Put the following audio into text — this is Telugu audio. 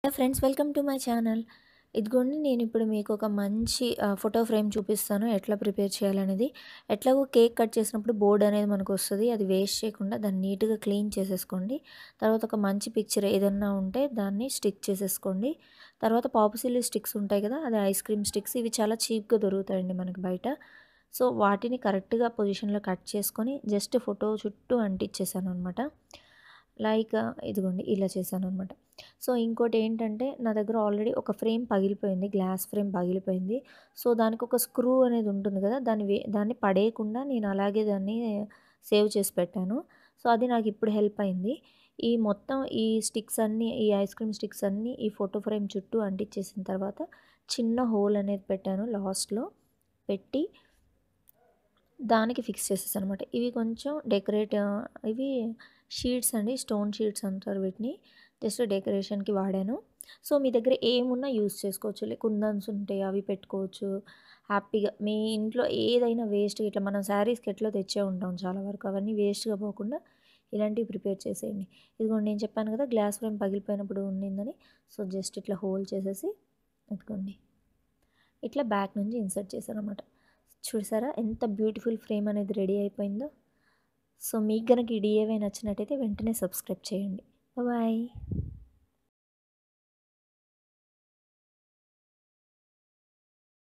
friends welcome to my channel ఇదిగోండి నేను ఇప్పుడు మీకు ఒక మంచి ఆ, ఫోటో ఫ్రేమ్ చూపిస్తాను ఎట్లా ప్రిపేర్ చేయాలనేది ఎట్లాగో కేక్ కట్ చేసినప్పుడు బోర్డ్ అనేది మనకు వస్తుంది అది వేస్ట్ చేయకుండా దాన్ని నీట్గా క్లీన్ చేసేసుకోండి తర్వాత ఒక మంచి పిక్చర్ ఏదన్నా ఉంటే దాన్ని స్టిక్ చేసేసుకోండి తర్వాత పాపుసిల్లి స్టిక్స్ ఉంటాయి కదా అది ఐస్ క్రీమ్ స్టిక్స్ ఇవి చాలా చీప్గా దొరుకుతాయండి మనకి బయట సో వాటిని కరెక్ట్గా పొజిషన్లో కట్ చేసుకొని జస్ట్ ఫోటో చుట్టూ అంటించేసాను అనమాట లైక్ ఇదిగోండి ఇలా చేశాను అనమాట సో ఇంకోటి ఏంటంటే నా దగ్గర ఆల్రెడీ ఒక ఫ్రేమ్ పగిలిపోయింది గ్లాస్ ఫ్రేమ్ పగిలిపోయింది సో దానికి ఒక స్క్రూ అనేది ఉంటుంది కదా దాన్ని వే దాన్ని పడేయకుండా నేను అలాగే దాన్ని సేవ్ చేసి పెట్టాను సో అది నాకు ఇప్పుడు హెల్ప్ అయింది ఈ మొత్తం ఈ స్టిక్స్ అన్నీ ఈ ఐస్ క్రీమ్ స్టిక్స్ అన్నీ ఈ ఫోటో ఫ్రేమ్ చుట్టూ అంటించేసిన తర్వాత చిన్న హోల్ అనేది పెట్టాను లాస్ట్లో పెట్టి దానికి ఫిక్స్ చేసేసాను అనమాట ఇవి కొంచెం డెకరేట్ ఇవి షీట్స్ అండి స్టోన్ షీట్స్ అంటారు వీటిని జస్ట్ డెకరేషన్కి వాడాను సో మీ దగ్గర ఏమున్నా యూస్ చేసుకోవచ్చు లైక్ కుందన్స్ ఉంటాయి అవి పెట్టుకోవచ్చు హ్యాపీగా మీ ఇంట్లో ఏదైనా వేస్ట్ ఇట్లా మనం శారీస్కి ఎట్లా తెచ్చే ఉంటాం చాలా వరకు అవన్నీ వేస్ట్గా పోకుండా ఇలాంటివి ప్రిపేర్ చేసేయండి ఇదిగోండి నేను చెప్పాను కదా గ్లాస్ ఫ్రేమ్ పగిలిపోయినప్పుడు ఉండిందని సో జస్ట్ ఇట్లా హోల్డ్ చేసేసి ఎత్తుకోండి ఇట్లా బ్యాక్ నుంచి ఇన్సర్ట్ చేశాను అనమాట చూసారా ఎంత బ్యూటిఫుల్ ఫ్రేమ్ అనేది రెడీ అయిపోయిందో సో మీకు కనుక ఈ డిఏవై నచ్చినట్టయితే వెంటనే సబ్స్క్రైబ్ చేయండి బాయ్